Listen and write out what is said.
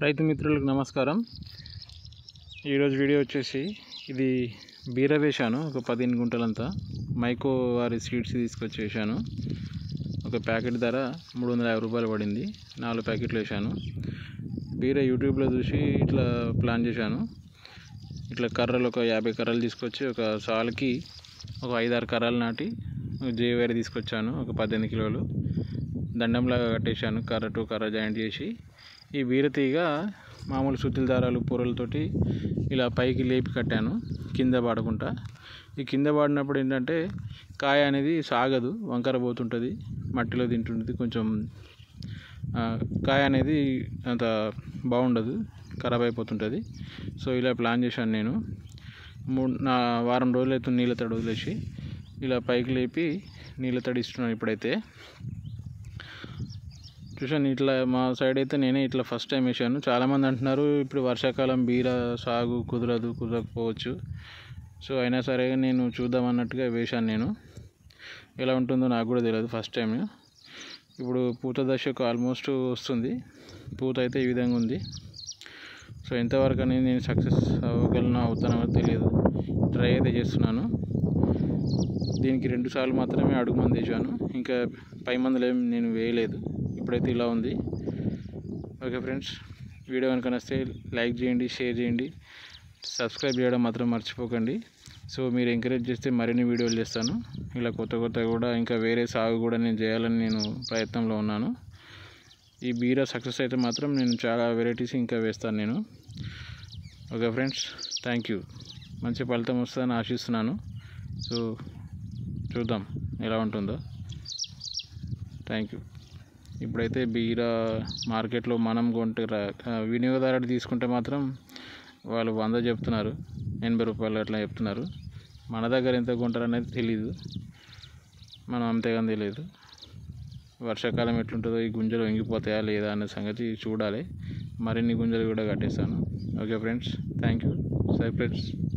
రైతు మిత్రులకు నమస్కారం ఈరోజు వీడియో వచ్చేసి ఇది బీర వేశాను ఒక పదిహేను గుంటలంతా మైకో వారి సీడ్స్ తీసుకొచ్చి వేశాను ఒక ప్యాకెట్ ధర మూడు వందల యాభై రూపాయలు పడింది నాలుగు ప్యాకెట్లు వేశాను బీర యూట్యూబ్లో చూసి ఇట్లా ప్లాన్ చేశాను ఇట్లా కర్రలు ఒక యాభై కర్రలు తీసుకొచ్చి ఒక సాల్కి ఒక ఐదారు కర్రలు నాటి జేవేరి తీసుకొచ్చాను ఒక పద్దెనిమిది కిలోలు దండంలాగా కట్టేశాను కర్ర టు కర్ర జాయింట్ చేసి ఈ బీరతీగ మామూలు సుత్తిల దారాలు పొరలతోటి ఇలా పైకి లేపి కట్టాను కింద పడకుండా ఈ కింద పడినప్పుడు ఏంటంటే కాయ అనేది సాగదు వంకర పోతుంటుంది మట్టిలో తింటుంటుంది కొంచెం ఆ, కాయ అనేది అంత బాగుండదు ఖరాబ్ అయిపోతుంటుంది సో ఇలా ప్లాన్ చేశాను నేను మూడు నా వారం రోజులు అయితే నీళ్ళ తడి వదిలేసి ఇలా పైకి లేపి నీళ్ళ తడి ఇస్తున్నాను ఇప్పుడైతే చూసాను ఇట్లా మా సైడ్ అయితే నేనే ఇట్లా ఫస్ట్ టైం వేసాను చాలామంది అంటున్నారు ఇప్పుడు వర్షాకాలం బీర సాగు కుదరదు కుదరకపోవచ్చు సో అయినా సరే నేను చూద్దాం అన్నట్టుగా వేశాను నేను ఎలా ఉంటుందో నాకు కూడా తెలియదు ఫస్ట్ టైం ఇప్పుడు పూత దశకు ఆల్మోస్ట్ వస్తుంది పూత అయితే ఈ విధంగా ఉంది సో ఎంతవరకు అనేది నేను సక్సెస్ అవ్వగలను అవుతానో తెలియదు ట్రై అయితే చేస్తున్నాను దీనికి రెండు సార్లు మాత్రమే అడుగు మంది వేసాను ఇంకా పై మందులు ఏం నేను వేయలేదు ఇప్పుడైతే ఇలా ఉంది ఓకే ఫ్రెండ్స్ వీడియో కనుక నచ్చితే లైక్ చేయండి షేర్ చేయండి సబ్స్క్రైబ్ చేయడం మాత్రం మర్చిపోకండి సో మీరు ఎంకరేజ్ చేస్తే మరిన్ని వీడియోలు చేస్తాను ఇలా కొత్త కొత్త కూడా ఇంకా వేరే సాగు కూడా నేను చేయాలని నేను ప్రయత్నంలో ఉన్నాను ఈ బీరా సక్సెస్ అయితే మాత్రం నేను చాలా వెరైటీస్ ఇంకా వేస్తాను నేను ఓకే ఫ్రెండ్స్ థ్యాంక్ యూ మంచి ఫలితం వస్తుందని ఆశిస్తున్నాను సో చూద్దాం ఎలా ఉంటుందో థ్యాంక్ యూ ఇప్పుడైతే బీరా మార్కెట్లో మనం కొంటే రా- ఆ, వినియోగదారుడు తీసుకుంటే మాత్రం వాళ్ళు వంద చెప్తున్నారు ఎనభై రూపాయలు అట్లా చెప్తున్నారు మన దగ్గర ఎంత కొంటారు అనేది తెలీదు మనం అంతేగాని తెలియదు వర్షాకాలం ఎట్లుంటుందో ఈ గుంజలు వంగిపోతాయా లేదా అనే సంగతి చూడాలి మరిన్ని గుంజలు కూడా కట్టేస్తాను okay friends thank you bye friends